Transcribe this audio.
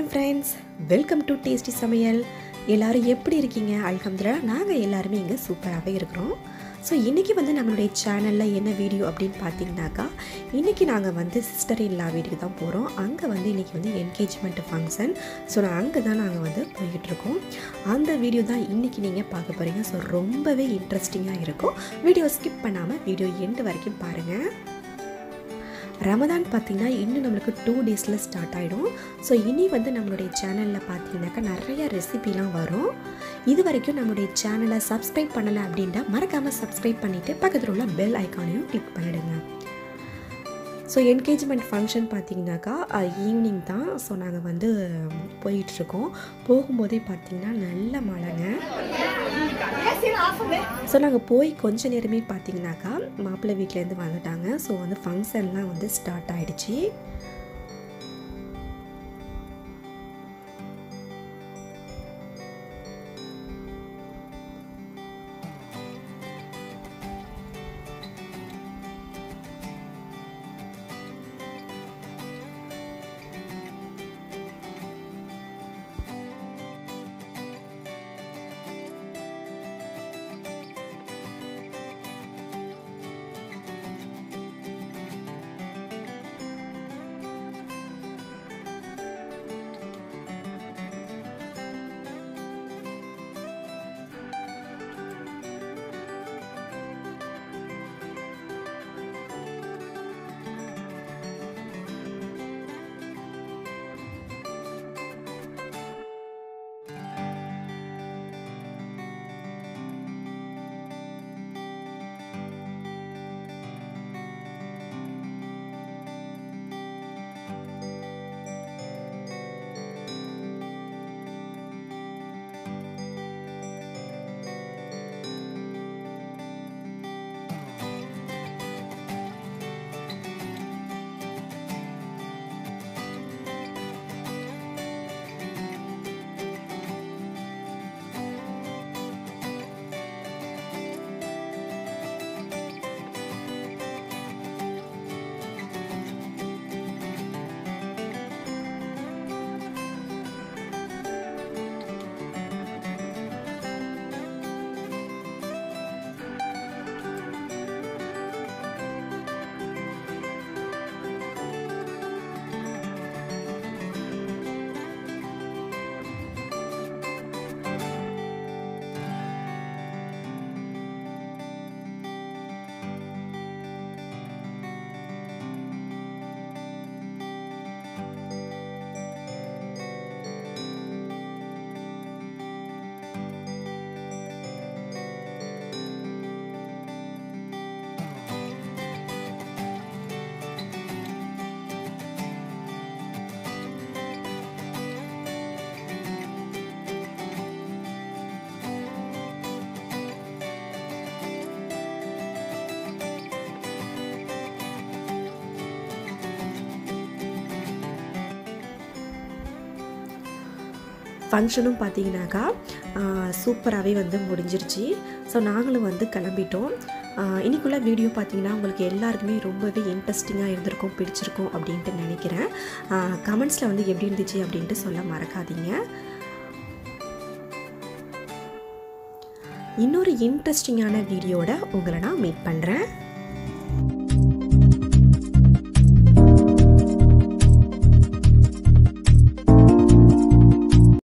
friends welcome to tasty சமையல் எல்லாரும் எப்படி இருக்கீங்க அல்ஹம்துலில்லா நாங்கள் எல்லாருமே இங்கே சூப்பராகவே இருக்கிறோம் ஸோ இன்றைக்கி வந்து நம்மளுடைய சேனலில் என்ன வீடியோ அப்படின்னு பார்த்தீங்கன்னாக்கா இன்றைக்கி நாங்கள் வந்து சிஸ்டர் இல்லா வீட்டுக்கு தான் போகிறோம் அங்கே வந்து இன்றைக்கி வந்து என்கேஜ்மெண்ட் ஃபங்க்ஷன் ஸோ நான் அங்கே தான் நாங்கள் வந்து போய்கிட்டு இருக்கோம் அந்த வீடியோ தான் இன்றைக்கி நீங்கள் பார்க்க போகிறீங்க ஸோ ரொம்பவே இன்ட்ரெஸ்டிங்காக இருக்கும் வீடியோ ஸ்கிப் பண்ணாமல் வீடியோ எண்டு வரைக்கும் பாருங்கள் ரமதான் பார்த்திங்கன்னா இன்னும் நம்மளுக்கு டூ டேஸில் ஸ்டார்ட் ஆகிடும் ஸோ இனி வந்து நம்மளுடைய சேனலில் பார்த்தீங்கன்னாக்கா நிறைய ரெசிபிலாம் வரும் இது வரைக்கும் நம்மளுடைய சேனலை சப்ஸ்கிரைப் பண்ணலை அப்படின்ட்டா மறக்காமல் சப்ஸ்கிரைப் பண்ணிவிட்டு பக்கத்தில் உள்ள பெல் ஐக்கானையும் கிளிக் பண்ணிவிடுங்க ஸோ என்கேஜ்மெண்ட் ஃபங்க்ஷன் பார்த்தீங்கன்னாக்கா ஈவினிங் தான் ஸோ நாங்கள் வந்து போயிட்டுருக்கோம் போகும்போதே பார்த்தீங்கன்னா நல்ல மழைங்க ஸோ நாங்கள் போய் கொஞ்ச நேரமே பார்த்தீங்கன்னாக்கா மாப்பிள்ளை வீட்டிலேருந்து வந்துட்டாங்க ஸோ வந்து ஃபங்க்ஷன்லாம் வந்து ஸ்டார்ட் ஆகிடுச்சு ஃபங்க்ஷனும் பார்த்தீங்கன்னாக்கா சூப்பராகவே வந்து முடிஞ்சிருச்சு ஸோ நாங்களும் வந்து கிளம்பிட்டோம் இன்றைக்குள்ள வீடியோ பார்த்தீங்கன்னா உங்களுக்கு எல்லாருக்குமே ரொம்பவே இன்ட்ரெஸ்டிங்காக இருந்திருக்கும் பிடிச்சிருக்கும் அப்படின்ட்டு நினைக்கிறேன் கமெண்ட்ஸில் வந்து எப்படி இருந்துச்சு அப்படின்ட்டு சொல்ல மறக்காதீங்க இன்னொரு இன்ட்ரெஸ்டிங்கான வீடியோட உங்களை நான் மீட் பண்ணுறேன்